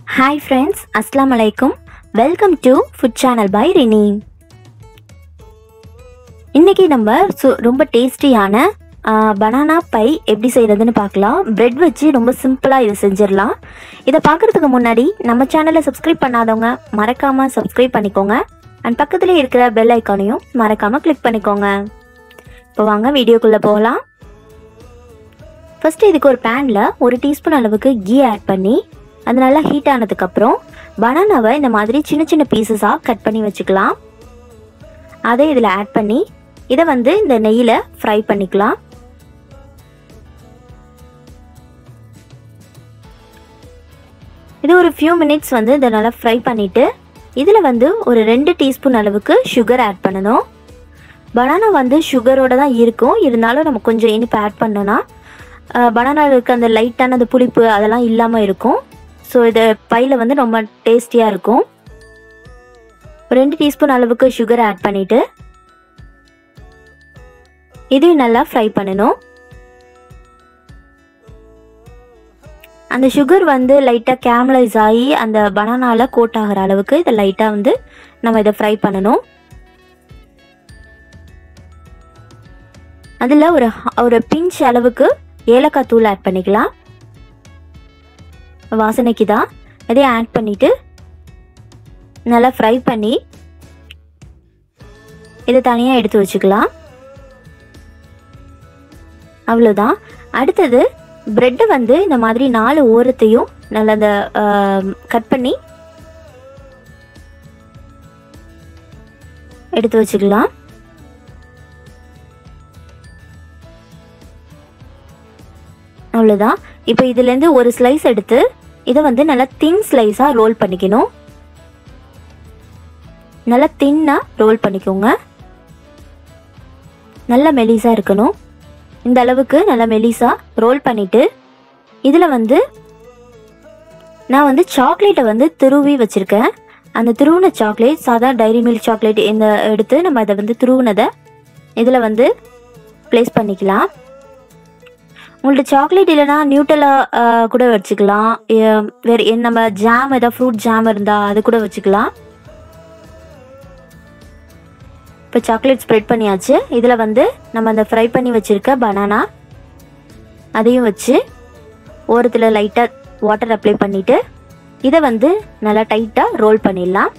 hi friends அஸ்லாம் அலைக்கும் welcome to food channel by Rini இன்னைக்கு நம்ம சு ரொம்ப டேஸ்டியான பனானா பை எப்படி செய்கிறதுன்னு பார்க்கலாம் பிரெட் வச்சு ரொம்ப சிம்பிளாக இதை செஞ்சிடலாம் இதை பார்க்குறதுக்கு முன்னாடி நம்ம சேனலை சப்ஸ்கிரைப் பண்ணாதவங்க மறக்காமல் சப்ஸ்கிரைப் பண்ணிக்கோங்க அண்ட் பக்கத்தில் இருக்கிற பெல் ஐக்கானையும் மறக்காமல் கிளிக் பண்ணிக்கோங்க இப்போ வாங்க வீடியோக்குள்ளே போகலாம் ஃபஸ்ட்டு இதுக்கு ஒரு பேனில் ஒரு டீஸ்பூன் அளவுக்கு கீ ஆட் பண்ணி அது நல்லா ஹீட் ஆனதுக்கப்புறம் பனானாவை இந்த மாதிரி சின்ன சின்ன பீசஸாக கட் பண்ணி வச்சுக்கலாம் அதை இதில் ஆட் பண்ணி இதை வந்து இந்த நெய்யில் ஃப்ரை பண்ணிக்கலாம் இது ஒரு ஃபியூ மினிட்ஸ் வந்து இதை நல்லா ஃப்ரை பண்ணிவிட்டு இதில் வந்து ஒரு ரெண்டு டீஸ்பூன் அளவுக்கு சுகர் ஆட் பண்ணணும் பனானா வந்து சுகரோட தான் இருக்கும் இருந்தாலும் நம்ம கொஞ்சம் இனிப்பு ஆட் பண்ணோன்னா பனானாவில் இருக்க அந்த லைட்டான அந்த புளிப்பு அதெல்லாம் இல்லாமல் இருக்கும் ஸோ இது பையில் வந்து ரொம்ப டேஸ்டியாக இருக்கும் ஒரு ரெண்டு டீஸ்பூன் அளவுக்கு சுகர் ஆட் பண்ணிவிட்டு இதையும் நல்லா ஃப்ரை பண்ணணும் அந்த சுகர் வந்து லைட்டாக கேமலைஸ் ஆகி அந்த பனானாவில் கோட் ஆகிற அளவுக்கு இதை லைட்டாக வந்து நம்ம இதை ஃப்ரை பண்ணணும் அதில் ஒரு ஒரு பிஞ்ச் அளவுக்கு ஏலக்காய் தூள் ஆட் பண்ணிக்கலாம் வாசனைக்கு தான் இதையும் ஆட் பண்ணிவிட்டு நல்லா ஃப்ரை பண்ணி இதை தனியாக எடுத்து வச்சுக்கலாம் அவ்வளோதான் அடுத்தது ப்ரெட்டை வந்து இந்த மாதிரி நாலு ஓரத்தையும் நல்லா அந்த கட் பண்ணி எடுத்து வச்சுக்கலாம் அவ்வளோதான் இப்போ இதுலேருந்து ஒரு ஸ்லைஸ் எடுத்து இதை வந்து நல்லா தின் ஸ்லைஸாக ரோல் பண்ணிக்கணும் நல்லா தின்னாக ரோல் பண்ணிக்கோங்க நல்ல மெலிசாக இருக்கணும் இந்த அளவுக்கு நல்லா மெலிசாக ரோல் பண்ணிவிட்டு இதில் வந்து நான் வந்து சாக்லேட்டை வந்து துருவி வச்சுருக்கேன் அந்த துருவின சாக்லேட் சாதா டைரி மில்க் சாக்லேட் இந்த எடுத்து நம்ம அதை வந்து துருவினதை இதில் வந்து ப்ளேஸ் பண்ணிக்கலாம் உங்கள்ட்ட சாக்லேட் இல்லைனா நியூட்டலா கூட வச்சுக்கலாம் வேறு நம்ம ஜாம் ஏதாவது ஃப்ரூட் ஜாம் இருந்தால் அது கூட வச்சுக்கலாம் இப்போ சாக்லேட் ஸ்ப்ரெட் பண்ணியாச்சு இதில் வந்து நம்ம அந்த ஃப்ரை பண்ணி வச்சுருக்க பனானா அதையும் வச்சு ஓரத்தில் லைட்டாக வாட்டர் அப்ளை பண்ணிவிட்டு இதை வந்து நல்லா டைட்டாக ரோல் பண்ணிடலாம்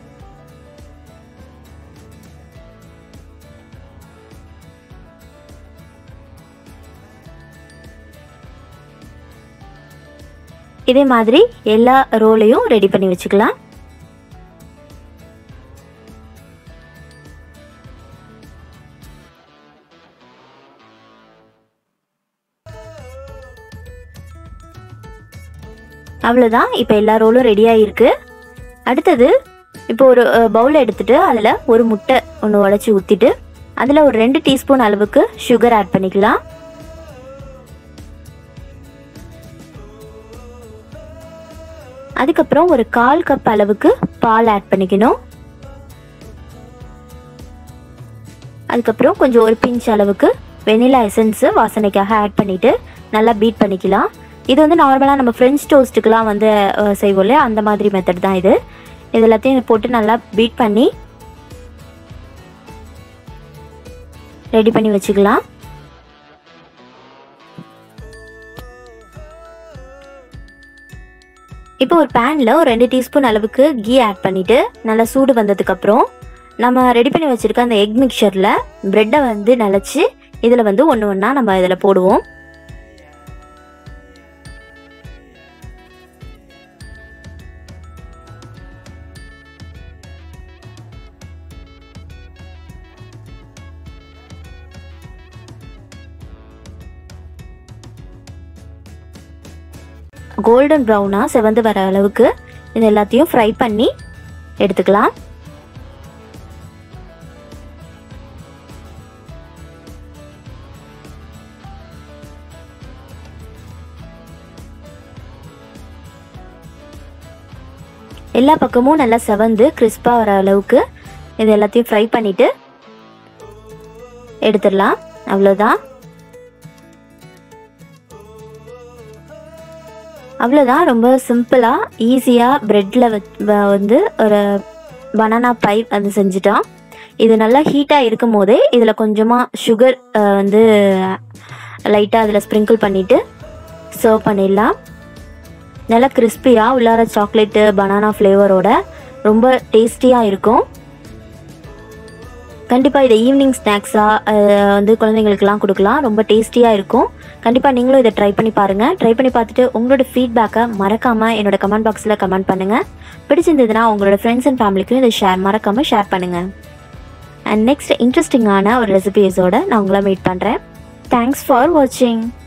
இதே மாதிரி எல்லா ரோலையும் ரெடி பண்ணி வச்சுக்கலாம் அவ்வளோதான் இப்போ எல்லா ரோலும் ரெடியாக இருக்குது அடுத்தது இப்போ ஒரு பவுல் எடுத்துட்டு அதில் ஒரு முட்டை ஒன்று உடச்சி ஊற்றிட்டு அதில் ஒரு ரெண்டு டீஸ்பூன் அளவுக்கு சுகர் ஆட் பண்ணிக்கலாம் அதுக்கப்புறம் ஒரு கால் கப் அளவுக்கு பால் ஆட் பண்ணிக்கணும் அதுக்கப்புறம் கொஞ்சம் ஒரு பிஞ்ச் அளவுக்கு வெனிலா எசன்ஸு வாசனைக்காக ஆட் பண்ணிவிட்டு நல்லா பீட் பண்ணிக்கலாம் இது வந்து நார்மலாக நம்ம ஃப்ரெஞ்ச் டோஸ்ட்டுக்கெலாம் வந்து செய்வோம் இல்லையா அந்த மாதிரி மெத்தட் தான் இது இது எல்லாத்தையும் போட்டு நல்லா பீட் பண்ணி ரெடி பண்ணி வச்சுக்கலாம் இப்போ ஒரு பேனில் ஒரு ரெண்டு டீஸ்பூன் அளவுக்கு கீ ஆட் பண்ணிவிட்டு நல்லா சூடு வந்ததுக்கப்புறம் நம்ம ரெடி பண்ணி வச்சுருக்க அந்த எக் மிக்சரில் ப்ரெட்டை வந்து நிலச்சி இதில் வந்து ஒன்று ஒன்றா நம்ம இதில் போடுவோம் கோல்டன் ப்ரௌனாக செவந்து வர அளவுக்கு இது எல்லாத்தையும் ஃப்ரை பண்ணி எடுத்துக்கலாம் எல்லா பக்கமும் நல்லா செவந்து கிறிஸ்பாக வர அளவுக்கு இது எல்லாத்தையும் ஃப்ரை பண்ணிவிட்டு எடுத்துடலாம் அவ்வளோதான் அவ்வளோதான் ரொம்ப சிம்பிளாக ஈஸியாக ப்ரெட்டில் வந்து ஒரு பனானா பை வந்து செஞ்சுட்டோம் இது நல்லா ஹீட்டாக இருக்கும் போதே இதில் கொஞ்சமாக சுகர் வந்து லைட்டாக அதில் ஸ்ப்ரிங்கிள் பண்ணிவிட்டு சர்வ் பண்ணிடலாம் நல்லா கிறிஸ்பியாக உள்ளார சாக்லேட்டு பனானா ஃப்ளேவரோட ரொம்ப டேஸ்டியாக இருக்கும் கண்டிப்பாக இதை ஈவினிங் ஸ்நாக்ஸாக வந்து குழந்தைங்களுக்குலாம் கொடுக்கலாம் ரொம்ப டேஸ்டியாக இருக்கும் கண்டிப்பாக நீங்களும் இதை ட்ரை பண்ணி பாருங்கள் ட்ரை பண்ணி பார்த்துட்டு உங்களோட ஃபீட்பேக்கை மறக்காமல் என்னோட கமெண்ட் பாக்ஸில் கமெண்ட் பண்ணுங்கள் பிடிச்சிருந்ததுன்னா உங்களோட ஃப்ரெண்ட்ஸ் அண்ட் ஃபேமிலிக்கும் இதை ஷேர் மறக்காமல் ஷேர் பண்ணுங்கள் அண்ட் நெக்ஸ்ட் இன்ட்ரெஸ்டிங்கான ஒரு ரெசிபீஸோட நான் உங்களை மீட் பண்ணுறேன் தேங்க்ஸ் ஃபார் வாட்சிங்